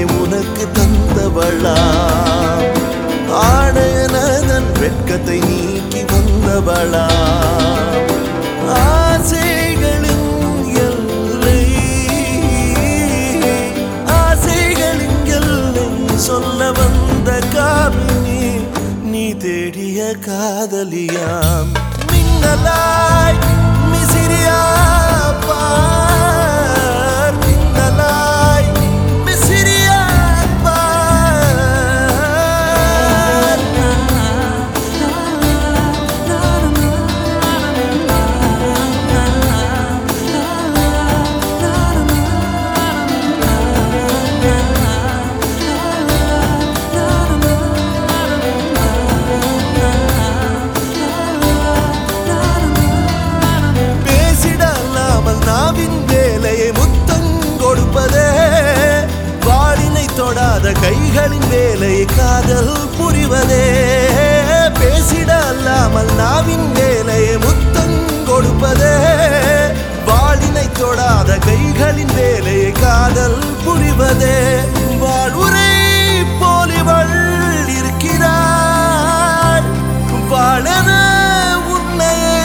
மேனியை உனக்கு தந்தவளா ஆடையனதன் வெட்கத்தை நீக்கி வந்தவளா ஆசைகளின் எல்லை ஆசைகளின் எல்லை சொல்ல வந்த காமினி நீ தேடிய காதலியாம் மின்னலாய் மிசிறியா பார் மின்னலாய் மிசிறியா பார் பேசிடலாமல் நாவின் வேலையை முத்தம் கொடுப்பதே வாளினை தொடாத கைகளின் வேலையை காதல் புரிவதே பேசிடலாமல் நாவின் வேலையை முத்தம் கொடுப்பதே வாளினை தொடாத கைகளின் வேலையை காதல் புரிவதே வாழ்வுரை போலிவள் இருக்கிறாள் வாழன உன்னையே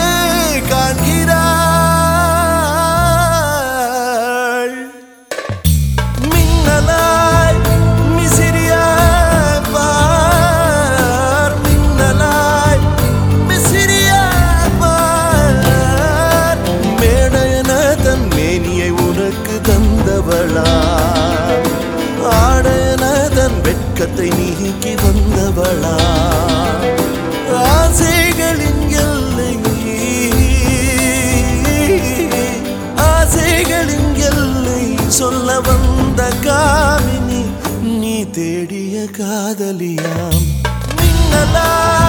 காண்கிறாள் மின்னலாய் மிசிறியாய் பார் மின்னலாய் மிசிறியாய் பார் மேடையன தன் மேனியை உனக்கு தந்தவளா ஆடையன தன் வெட்கத்தை நீக்கி வந்தவளா ஆசைகளின் எல்லை ஆசைகளின் எல்லை சொல்ல வந்த காமினி நீ தேடிய காதலியாம் மின்னலா